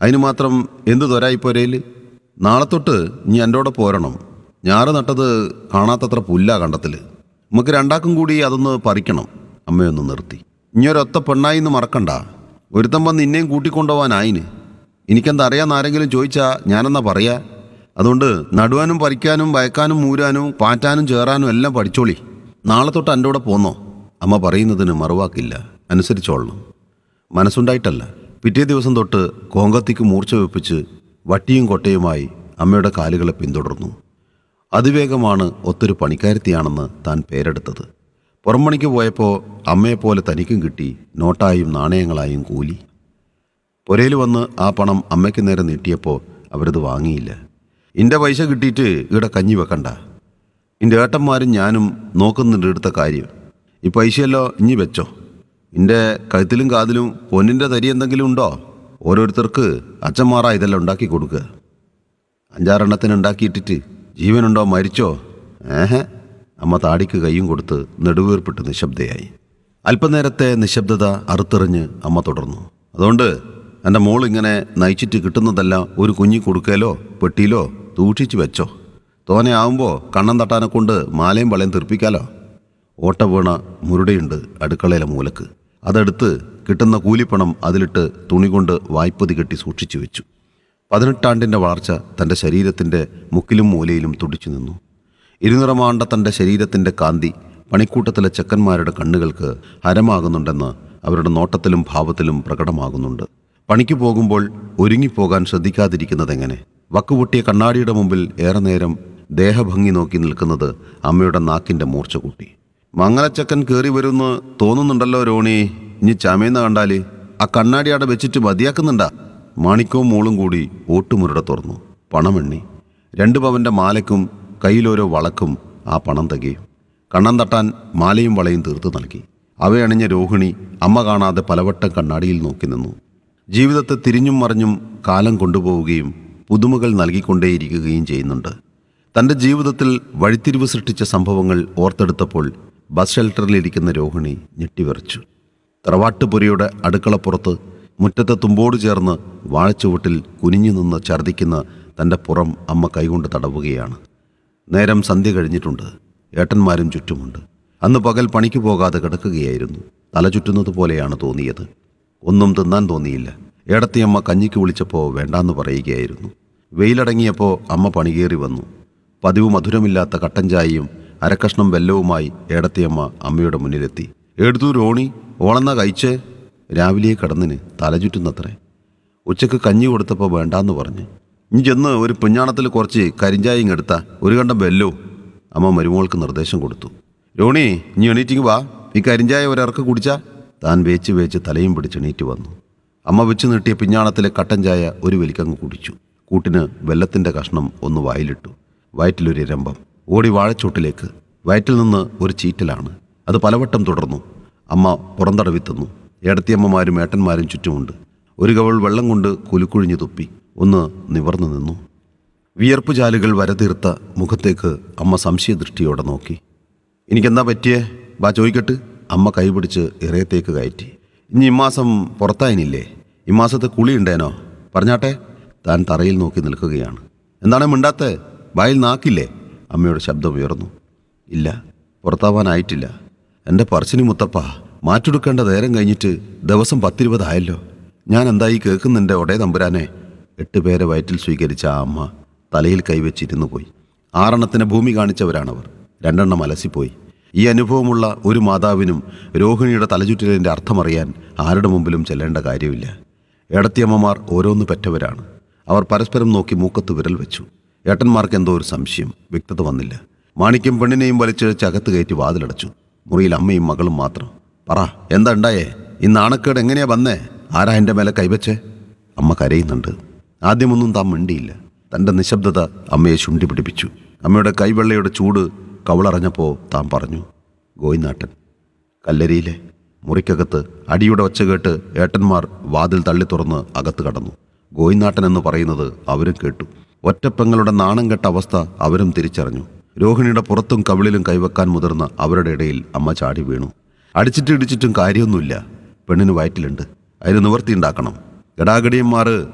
അതിന് മാത്രം എന്ത് തൊരായിപ്പോരയിൽ നാളെ തൊട്ട് ഇനി എൻ്റെ കൂടെ പോരണം ഞാറ് നട്ടത് കാണാത്തത്ര പുല്ലാ കണ്ടത്തിൽ നമുക്ക് രണ്ടാക്കും കൂടി അതൊന്ന് പറിക്കണം അമ്മയൊന്ന് നിർത്തി ഇനി ഒരൊത്ത പെണ്ണായി എന്ന് മറക്കണ്ട ഒരുത്തം വന്ന് ഇന്നേയും കൂട്ടിക്കൊണ്ടുപോകാനായിന് എനിക്കെന്താ അറിയാന്ന് ആരെങ്കിലും ചോദിച്ചാ ഞാനെന്നാ പറയാ അതുകൊണ്ട് നടുവാനും പറിക്കാനും വയക്കാനും മൂരാനും പാറ്റാനും ചേറാനും എല്ലാം പഠിച്ചോളി നാളെ തൊട്ട് എൻ്റെ കൂടെ പോന്നോ അമ്മ പറയുന്നതിന് മറുവാക്കില്ല അനുസരിച്ചോളണം മനസ്സുണ്ടായിട്ടല്ല പിറ്റേ ദിവസം തൊട്ട് കോങ്കത്തിക്ക് മൂർച്ച വെപ്പിച്ച് വട്ടിയും കൊട്ടയുമായി അമ്മയുടെ കാലുകളെ പിന്തുടർന്നു അതിവേഗമാണ് ഒത്തൊരു പണിക്കാരത്തിയാണെന്ന് താൻ പേരെടുത്തത് പുറംപണിക്ക് പോയപ്പോൾ അമ്മയെപ്പോലെ തനിക്കും കിട്ടി നോട്ടായും നാണയങ്ങളായും കൂലി പുരയിൽ വന്ന് ആ പണം അമ്മയ്ക്ക് നേരെ നീട്ടിയപ്പോൾ അവരത് വാങ്ങിയില്ല ഇൻ്റെ പൈസ കിട്ടിയിട്ട് ഇവിടെ കഞ്ഞി വെക്കണ്ട ഇൻ്റെ ഏട്ടന്മാരും ഞാനും നോക്കുന്നുണ്ട് ഇവിടുത്തെ കാര്യം ഈ പൈസയല്ലോ ഇഞ്ഞി വെച്ചോ ഇൻ്റെ കഴുത്തിലും കാതിലും പൊന്നിൻ്റെ തരി എന്തെങ്കിലും ഉണ്ടോ ഓരോരുത്തർക്ക് അച്ഛന്മാറാ ഇതെല്ലാം ഉണ്ടാക്കി കൊടുക്കുക അഞ്ചാറെണ്ണത്തിന് ഉണ്ടാക്കിയിട്ടിട്ട് ജീവനുണ്ടോ മരിച്ചോ ഏഹെ അമ്മ താടിക്ക് കൈയും കൊടുത്ത് നെടുവീർപ്പിട്ട് നിശബ്ദയായി അല്പനേരത്തെ നിശബ്ദത അറുത്തെറിഞ്ഞ് അമ്മ തുടർന്നു അതുകൊണ്ട് എൻ്റെ മോൾ ഇങ്ങനെ നയിച്ചിട്ട് കിട്ടുന്നതെല്ലാം ഒരു കുഞ്ഞി കൊടുക്കലോ പെട്ടിയിലോ സൂക്ഷിച്ച് വെച്ചോ തോനെ ആവുമ്പോൾ കണ്ണം തട്ടാനെ കൊണ്ട് മാലയും വളയും തെറിപ്പിക്കാലോ ഓട്ട വീണ മുരുടയുണ്ട് അടുക്കളയിലെ മൂലക്ക് അതെടുത്ത് കിട്ടുന്ന കൂലിപ്പണം അതിലിട്ട് തുണി കൊണ്ട് വായ്പതി കെട്ടി സൂക്ഷിച്ചു വെച്ചു പതിനെട്ടാണ്ടിൻ്റെ വളർച്ച തൻ്റെ ശരീരത്തിൻ്റെ മുക്കിലും മൂലയിലും തുടിച്ചു നിന്നു ഇരുനിറമാണ്ട തൻ്റെ ശരീരത്തിൻ്റെ കാന്തി പണിക്കൂട്ടത്തിലെ ചെക്കന്മാരുടെ കണ്ണുകൾക്ക് ഹരമാകുന്നുണ്ടെന്ന് അവരുടെ നോട്ടത്തിലും ഭാവത്തിലും പ്രകടമാകുന്നുണ്ട് പണിക്ക് പോകുമ്പോൾ ഒരുങ്ങിപ്പോകാൻ ശ്രദ്ധിക്കാതിരിക്കുന്നതെങ്ങനെ വക്കുപൊട്ടിയ കണ്ണാടിയുടെ മുമ്പിൽ ഏറെ നേരം ദേഹഭംഗി നോക്കി നിൽക്കുന്നത് അമ്മയുടെ നാക്കിൻ്റെ മൂർച്ച കൂട്ടി മംഗലച്ചക്കൻ കയറി വരുമെന്ന് തോന്നുന്നുണ്ടല്ലോ രോണി ഇനി ചമയെന്ന് കണ്ടാല് ആ കണ്ണാടി അവിടെ വെച്ചിട്ട് മതിയാക്കുന്നുണ്ടാ മാണിക്കവും മോളും കൂടി ഓട്ടുമുരുടെ തുറന്നു പണമെണ്ണി രണ്ട് പവന്റെ മാലയ്ക്കും കയ്യിലോരോ വളക്കും ആ പണം തികയും കണ്ണം തട്ടാൻ മാലയും വളയും തീർത്തു നൽകി അവയണിഞ്ഞ രോഹിണി അമ്മ കാണാതെ പലവട്ടം കണ്ണാടിയിൽ നോക്കി നിന്നു ജീവിതത്തെ തിരിഞ്ഞും മറിഞ്ഞും കാലം കൊണ്ടുപോവുകയും പുതുമകൾ നൽകിക്കൊണ്ടേയിരിക്കുകയും ചെയ്യുന്നുണ്ട് തൻ്റെ ജീവിതത്തിൽ വഴിത്തിരിവ് സൃഷ്ടിച്ച സംഭവങ്ങൾ ഓർത്തെടുത്തപ്പോൾ ബസ് ഷെൽട്ടറിലിരിക്കുന്ന രോഹിണി ഞെട്ടിവിറച്ചു തറവാട്ടുപുരയുടെ അടുക്കളപ്പുറത്ത് മുറ്റത്തെ തുമ്പോട് ചേർന്ന് വാഴച്ചുവട്ടിൽ കുനിഞ്ഞു നിന്ന് ഛർദ്ദിക്കുന്ന തൻ്റെ പുറം അമ്മ കൈകൊണ്ട് തടവുകയാണ് നേരം സന്ധ്യ കഴിഞ്ഞിട്ടുണ്ട് ഏട്ടന്മാരും ചുറ്റുമുണ്ട് അന്ന് പകൽ പണിക്ക് പോകാതെ കിടക്കുകയായിരുന്നു തല ചുറ്റുന്നത് പോലെയാണ് തോന്നിയത് ഒന്നും തിന്നാൻ തോന്നിയില്ല ഏടത്തിയമ്മ കഞ്ഞിക്ക് വിളിച്ചപ്പോൾ വേണ്ടാന്ന് പറയുകയായിരുന്നു വെയിലടങ്ങിയപ്പോൾ അമ്മ പണികേറി വന്നു പതിവ് മധുരമില്ലാത്ത കട്ടൻ ചായയും അരക്കഷ്ണം വെല്ലവുമായി ഏടത്തിയമ്മ അമ്മയുടെ മുന്നിലെത്തി എടുത്തു രോണി ഓളെന്നാ കഴിച്ചേ രാവിലെ കടന്നിന് തലചുറ്റുന്നത്രേ ഉച്ചക്ക് കഞ്ഞി കൊടുത്തപ്പോൾ വേണ്ടാന്ന് പറഞ്ഞ് ഇനി ചെന്ന് ഒരു പുഞ്ഞാണത്തിൽ കുറച്ച് കരിഞ്ചായയും എടുത്ത ഒരു കണ്ടം വെല്ലോ അമ്മ മരുമോൾക്ക് നിർദ്ദേശം കൊടുത്തു രോണി ഇനി എണീറ്റിങ് വാ ഈ കരിഞ്ചായ ഒരിറക്ക് കുടിച്ചാ താൻ വേച്ച് വേച്ച് തലയും പിടിച്ച് എണീറ്റ് വന്നു അമ്മ വെച്ച് നീട്ടിയ പിഞ്ഞാണത്തിലെ കട്ടൻ ചായ ഒരു വലിക്കങ്ങ് കുടിച്ചു കൂട്ടിന് വെല്ലത്തിൻ്റെ കഷ്ണം ഒന്ന് വായിലിട്ടു വയറ്റിലൊരു രംഭം ഓടി വാഴച്ചോട്ടിലേക്ക് വയറ്റിൽ നിന്ന് ഒരു ചീറ്റലാണ് അത് പലവട്ടം തുടർന്നു അമ്മ പുറന്തടവി തന്നു ഏടത്തിയമ്മമാരും ഏട്ടന്മാരും ചുറ്റുമുണ്ട് ഒരു കവൾ വെള്ളം കൊണ്ട് കുലുക്കുഴിഞ്ഞു തുപ്പി ഒന്ന് നിവർന്നു നിന്നു വിയർപ്പ് ചാലുകൾ വരതീർത്ത മുഖത്തേക്ക് അമ്മ സംശയദൃഷ്ടിയോടെ നോക്കി എനിക്കെന്താ പറ്റിയേ ബാ ചോദിക്കട്ട് അമ്മ കൈപിടിച്ച് ഇറയത്തേക്ക് കയറ്റി ഇനി ഇമ്മാസം പുറത്തായിനില്ലേ ഇമ്മാസത്തെ കുളി ഉണ്ടേനോ പറഞ്ഞാട്ടെ താൻ തറയിൽ നോക്കി നിൽക്കുകയാണ് എന്താണ് മിണ്ടാത്തെ വായിൽ നാക്കില്ലേ അമ്മയുടെ ശബ്ദം ഉയർന്നു ഇല്ല പുറത്താവാനായിട്ടില്ല എൻ്റെ പറശ്ശിനി മുത്തപ്പ മാറ്റെടുക്കേണ്ട നേരം കഴിഞ്ഞിട്ട് ദിവസം പത്തിരുപതായല്ലോ ഞാൻ എന്തായി കേൾക്കുന്നുണ്ട് ഒടേ തമ്പുരാനെ എട്ട് പേരെ വയറ്റിൽ സ്വീകരിച്ച ആ അമ്മ തലയിൽ കൈവച്ചിരുന്നു പോയി ആറെണ്ണത്തിന് ഭൂമി കാണിച്ചവരാണവർ രണ്ടെണ്ണം അലസിപ്പോയി ഈ അനുഭവമുള്ള ഒരു മാതാവിനും രോഹിണിയുടെ തലചുറ്റലിൻ്റെ അർത്ഥമറിയാൻ ആരുടെ മുമ്പിലും ചെല്ലേണ്ട കാര്യമില്ല ഏടത്തിയമ്മമാർ ഓരോന്ന് പെറ്റവരാണ് അവർ പരസ്പരം നോക്കി മൂക്കത്ത് വിരൽ വെച്ചു ഏട്ടന്മാർക്ക് എന്തോ ഒരു സംശയം വ്യക്തത വന്നില്ല മാണിക്യം പെണ്ണിനെയും വലിച്ചിഴച്ച് അകത്ത് കയറ്റി വാതിലടച്ചു മുറിയിൽ അമ്മയും മകളും മാത്രം പറ എന്താ ഉണ്ടായേ ഈ നാണക്കേട് എങ്ങനെയാ വന്നേ ആരാ എൻ്റെ മേലെ കൈവച്ചേ അമ്മ കരയുന്നുണ്ട് ആദ്യമൊന്നും താൻ മിണ്ടിയില്ല തൻ്റെ നിശബ്ദത അമ്മയെ ശുണ്ടി പിടിപ്പിച്ചു അമ്മയുടെ കൈവെള്ളയുടെ ചൂട് കവളറിഞ്ഞപ്പോൾ താൻ പറഞ്ഞു ഗോയിനാട്ടൻ കല്ലരിയിലെ മുറിക്കകത്ത് അടിയുടെ ഒച്ച കേട്ട് ഏട്ടന്മാർ വാതിൽ തള്ളി തുറന്ന് അകത്ത് കടന്നു ഗോയിനാട്ടൻ എന്ന് പറയുന്നത് അവരും കേട്ടു ഒറ്റപ്പെങ്ങളുടെ നാണം കെട്ട അവസ്ഥ അവരും തിരിച്ചറിഞ്ഞു രോഹിണിയുടെ പുറത്തും കവിളിലും കൈവെക്കാൻ മുതിർന്ന അവരുടെ ഇടയിൽ അമ്മ ചാടി വീണു അടിച്ചിട്ട് ഇടിച്ചിട്ടും കാര്യമൊന്നുമില്ല പെണ്ണിന് വയറ്റിലുണ്ട് അതിന് നിവർത്തി ഉണ്ടാക്കണം ഗടാഗടിയന്മാർ